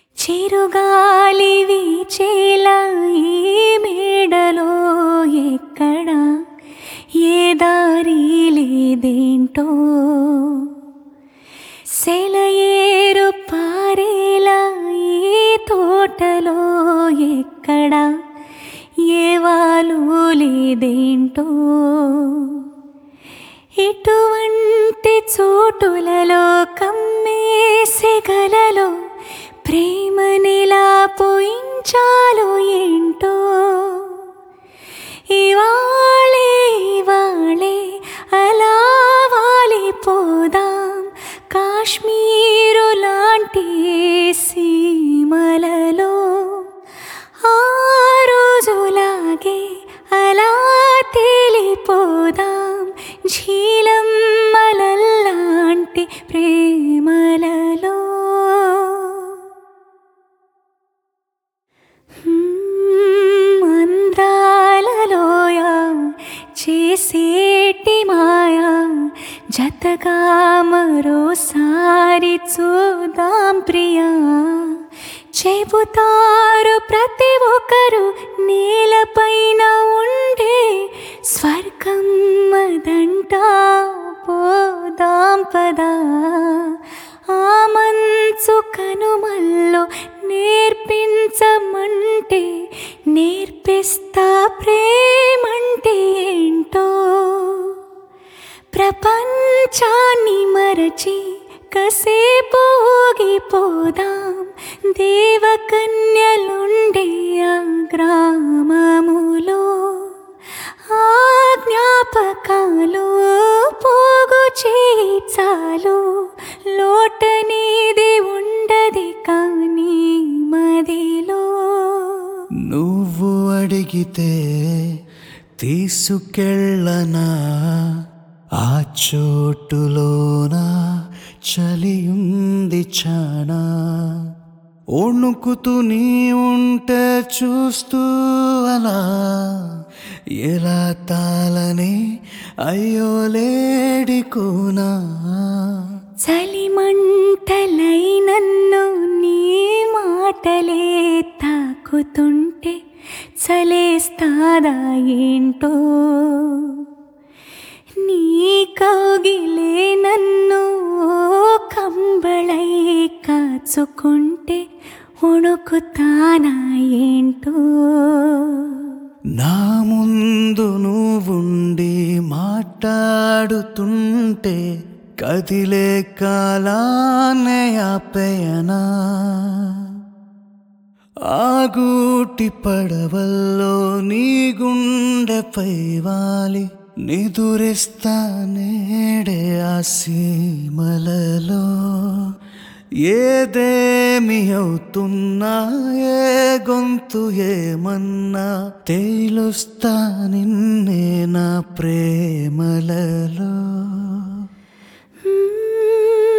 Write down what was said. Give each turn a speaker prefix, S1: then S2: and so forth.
S1: చిరుగాలి వీచేలా ఈ మేడలో ఎక్కడ ఏ దారి లేదేంటో సెలయేరు పారేలా ఈ తోటలో ఎక్కడ ఏ వాలు లేదేంటో ఇటువంటి చోటులలో కమ్మేసెగలలో ప్రేమనిలా పోయించాలో ఏంటో ఇవాళే ఇవాళే అలా వాలిపోదాం కాశ్మీరు లాంటి సీమలలో ఆ రోజులాగే అలా తేలిపోదాం ఝీలమ్మలల్లాంటి ప్రేమలలో హ్మ్, అందాలలోయ చేసేటి మాయా జతగా మరోసారి చూద్దాం ప్రియా చెబుతారు ప్రతి ఒక్కరు నేలపైన ఉండే స్వర్గం అదంట పోదాం పదా ఆ మంచు కనుమల్లో నేర్పించమంటే నేర్పిస్తా ప్రేమంటే ఏంటో ప్రపంచాన్ని మరచి కసేపు ఊగిపోదాం దేవకన్యలుండే ఆ గ్రామములో ఆ జ్ఞాపకాలు పోగు చేచాలు లోటనేది ఉండది కానీ మదిలో
S2: నువ్వు అడిగితే తీసుకెళ్ళనా ఆ చోటులోన చలియుంది చానా వణుకుతూ నీ ఉంటే చూస్తూ అలా ఎలా తాళని అయ్యో లేడి కూనా
S1: చలిమంటలై నన్ను నీ మాటలే తాకుతుంటే చలేస్తాదా ఏంటో నీ కౌగిలే నన్ను కంబళై కాచుకుంటే వణుకుతానా ఏంటో
S2: నా ముందు నువ్వుండి మాట్లాడుతుంటే కదిలే కాలానే ఆపేయనా ఆగూటి పడవల్లో నీ గుండెపై వాలి నిదురిస్తా నేడే ఆ సీమలలో ఏదేమి అవుతున్నా ఏ గొంతు ఏమన్నా తేలుస్తా నిన్నే నా ప్రేమలలో
S1: మ్మ్.